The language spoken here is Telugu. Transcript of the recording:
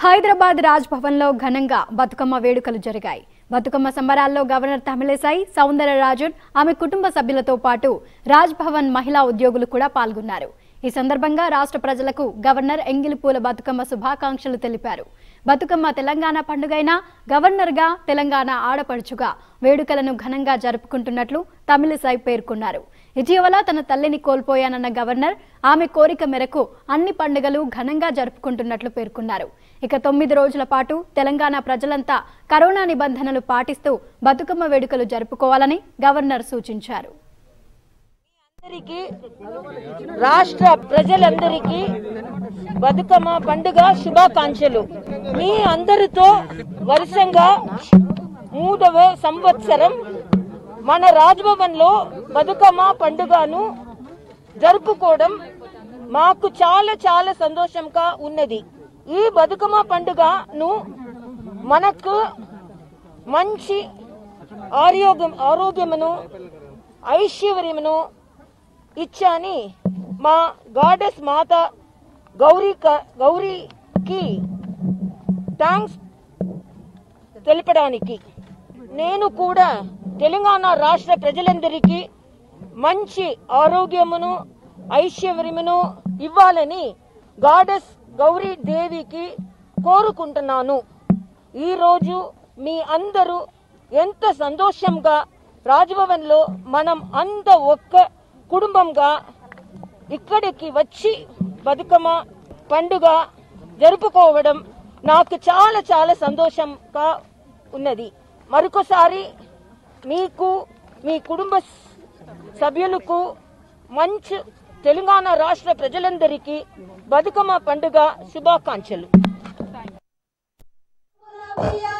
హైదరాబాద్ రాజ్ భవన్ లో ఘనంగా బతుకమ్మ వేడుకలు జరిగాయి బతుకమ్మ సంబరాల్లో గవర్నర్ తమిళిసై సౌందరరాజన్ ఆమె కుటుంబ సభ్యులతో పాటు రాజ్ భవన్ మహిళా ఉద్యోగులు కూడా పాల్గొన్నారు ఈ సందర్భంగా రాష్ట్ర ప్రజలకు గవర్నర్ ఎంగిలిపూల బతుకమ్మ శుభాకాంక్షలు తెలిపారు బతుకమ్మ తెలంగాణ పండుగైన గవర్నర్గా తెలంగాణ ఆడపడుచుగా వేడుకలను ఘనంగా జరుపుకుంటున్నట్లు తమిళిసై పేర్కొన్నారు ఇటీవల తన తల్లిని కోల్పోయానన్న గవర్నర్ ఆమె కోరిక మేరకు అన్ని పండుగలు ఘనంగా జరుపుకుంటున్నట్లు పేర్కొన్నారు ఇక తొమ్మిది రోజుల పాటు తెలంగాణ ప్రజలంతా కరోనా నిబంధనలు పాటిస్తూ బతుకమ్మ వేడుకలు జరుపుకోవాలని గవర్నర్ సూచించారు అందరికీ రాష్ట్ర ప్రజలందరికీ బతుకమ్మ పండుగ శుభాకాంక్షలు మీ అందరితో వరుసంగా మూడవ సంవత్సరం మన రాజ్భవన్ లో బతుకమ్మ పండుగను జరుపుకోవడం మాకు చాలా చాలా సంతోషంగా ఉన్నది ఈ బతుకమ్మ పండుగను మనకు మంచి ఆరోగ్యం ఆరోగ్యమును ఐశ్వర్యమును ఇచ్చాని మా గాడెస్ మాత గౌరీ గౌరీకి థ్యాంక్స్ తెలపడానికి నేను కూడా తెలంగాణ రాష్ట్ర ప్రజలందరికీ మంచి ఆరోగ్యమును ఐశ్వర్యమును ఇవ్వాలని గాడెస్ గౌరీ దేవికి కోరుకుంటున్నాను ఈరోజు మీ అందరూ ఎంత సంతోషంగా రాజ్భవన్ లో మనం అంత ఒక్క కుటుంబంగా ఇక్కడికి వచ్చి బతుకమ్మ పండుగ జరుపుకోవడం నాకు చాలా చాలా సంతోషంగా ఉన్నది మరొకసారి మీకు మీ కుటుంబ సభ్యులకు మంచి తెలంగాణ రాష్ట్ర ప్రజలందరికీ బతుకమ్మ పండుగ శుభాకాంక్షలు ప్రియ